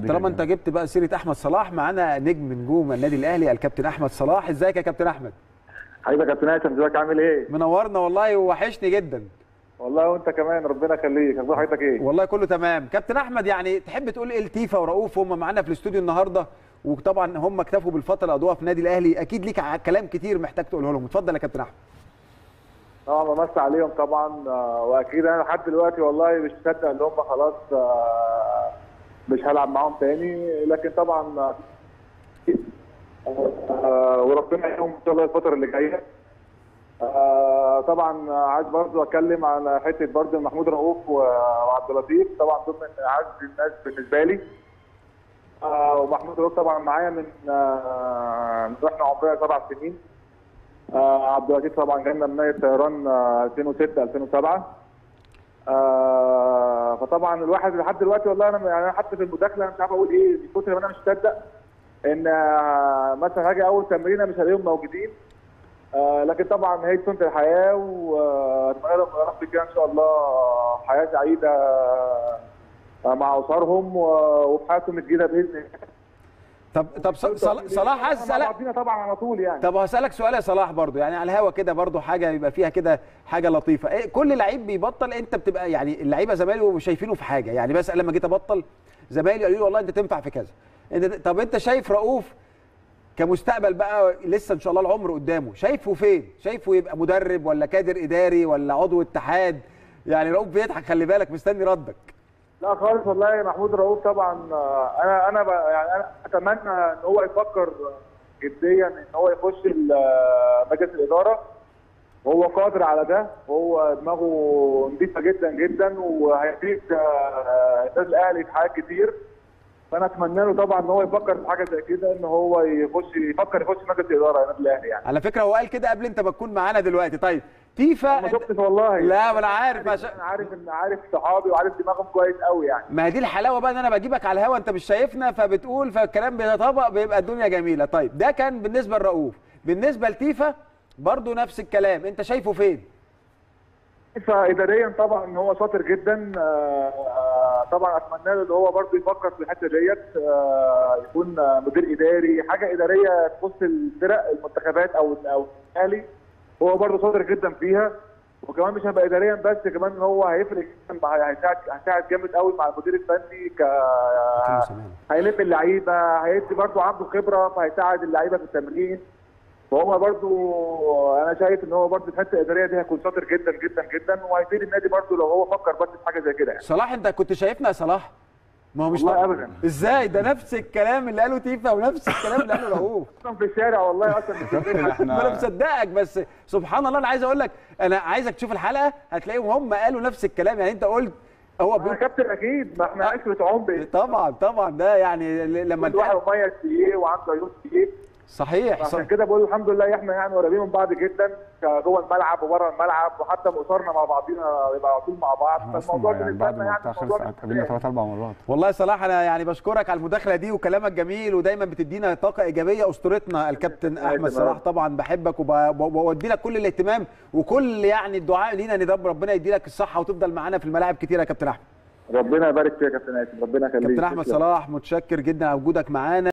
طالما انت جبت بقى سيره احمد صلاح معانا نجم نجوم النادي الاهلي الكابتن احمد صلاح ازيك يا كابتن احمد حبيبي يا كابتن هيثم ازيك عامل ايه؟ منورنا والله ووحشني جدا والله وانت كمان ربنا يخليك اخبار حضرتك ايه؟ والله كله تمام كابتن احمد يعني تحب تقول ايه لتيفا ورؤوف هم معانا في الاستوديو النهارده وطبعا هم اكتفوا بالفتره اللي قضوها في النادي الاهلي اكيد ليك ع- كلام كتير محتاج تقوله لهم اتفضل يا كابتن احمد طبعا بمسي عليهم طبعا آه، واكيد انا لحد دلوقتي والله مش مصدق ان هم خلاص آه، مش هلعب معاهم تاني لكن طبعا آه، آه، وربنا يعينهم ان شاء الله الفتره اللي جايه آه، طبعا عايز برضه اتكلم على حته برضه محمود رؤوف و- وعبد اللطيف طبعا دول من اعز الناس بالنسبه لي آه، ومحمود رؤوف طبعا معايا من آه، من واحنا عمرنا سبع سنين آه، عبد اللطيف طبعا جالنا من نادي الطيران آه، 2006 2007 آه، فطبعا الواحد لحد دلوقتي والله انا يعني أنا حتى في المداخله انا مش عارف اقول ايه من كتر ما انا مش مصدق ان آه، مثلا هاجي اول تمرينه مش هلاقيهم موجودين آه، لكن طبعا هي سنه الحياه واتمنى لهم يا رب كده ان شاء الله حياه سعيده آه، مع اسرهم و- وفي حياتهم الجديده باذن الله طب طب ص- صل- صلاح عايز مع اسالك بعضينا طبعا على طول يعني طب هسألك سؤال يا صلاح برضو يعني على الهوا كده برضو حاجة يبقى فيها كده حاجة لطيفة إيه كل لعيب بيبطل انت بتبقى يعني اللعيبة زمايله شايفينه في حاجة يعني مثلا لما جيت ابطل زمايلي قالوا لي والله انت تنفع في كذا انت طب انت شايف رؤوف كمستقبل بقى لسه ان شاء الله العمر قدامه شايفه فين شايفه يبقى مدرب ولا كادر اداري ولا عضو اتحاد يعني رؤوف بيضحك خلي بالك مستني ردك لا خالص والله يا محمود رؤوف طبعا آه، انا انا ب- يعني انا اتمنى ان هو يفكر جديا ان هو يخش ال- آه، مجلس الاداره وهو قادر على ده وهو دماغه نظيفه جدا جدا وهيفيد آه، النادي الاهلي في حاجات كتير فانا اتمنى له طبعا ان هو يفكر في حاجه زي كده ان هو يخش يفكر يخش مجلس الاداره يا النادي الاهلي يعني على فكرة هو قال كده قبل انت ما تكون معانا دلوقتي طيب تيفا ما انت- شفتش والله لا ما انا عارف عشان انا عارف ان عارف صحابي وعارف دماغهم كويس قوي يعني ما هي دي الحلاوه بقى ان انا بجيبك على الهوا انت مش شايفنا فبتقول فالكلام بيتطبق بيبقى الدنيا جميله طيب ده كان بالنسبه لرؤوف بالنسبه لتيفا برضو نفس الكلام انت شايفه فين فاداريا طبعا ان هو شاطر جدا آه، آه، طبعا اتمنى له ان هو برضه يفكر في الحته ديت آه، يكون آه، مدير اداري حاجه اداريه تخص الفرق المنتخبات او او الاهلي هو برضه شاطر جدا فيها وكمان مش هيبقى اداريا بس كمان ان هو هيفرق جدا مع- هيساعد هيساعد جامد قوي مع المدير الفني ك هيلم اللعيبه هيدي برضه عنده خبره فهيساعد اللعيبه في التمرين فهو برضو انا شايف ان هو برضو الحته الاداريه دي هيكون شاطر جدا جدا جدا وهيفيد النادي برضو لو هو فكر بس في حاجه زي كده يعني صلاح انت كنت شايفنا يا صلاح ما هو مش والله طبيعي. أبداً. ازاي ده نفس الكلام اللي قاله تيفا ونفس الكلام اللي قاله رؤوف اصلا في الشارع والله اصلا مش في البيت. ما انا مصدقك بس سبحان الله انا عايز اقول لك انا عايزك تشوف الحلقه هتلاقيهم هم قالوا نفس الكلام يعني انت قلت هو يا بيقول كابتن اكيد ما احنا عشره عمر طبعا طبعا ده يعني ل- لما كل واحد انت مميز في ايه وعنده عيوب في ايه صحيح عشان صح. كده بقول الحمد لله احنا يعني قريبين من بعض جدا جوه الملعب وبره الملعب وحتى اسرنا مع بعضينا يبقى على طول مع بعض احنا فالموضوع اصلا يعني بالنسبه بعد لنا ما يعني بتاع خلص الموضوع اتقابلنا بالنسبة ثلاث اربع مرات والله يا صلاح انا يعني بشكرك على المداخله دي وكلامك جميل ودايما بتدينا طاقه ايجابيه اسطورتنا الكابتن احمد تمام. صلاح طبعا بحبك وب- وبودي لك كل الاهتمام وكل يعني الدعاء لينا ان رب- ربنا يدي لك الصحه وتفضل معانا في الملاعب كتير يا كابتن احمد ربنا يبارك فيك يا كابتن هاشم ربنا يخليك كابتن احمد تسلم. صلاح متشكر جدا على وجودك معانا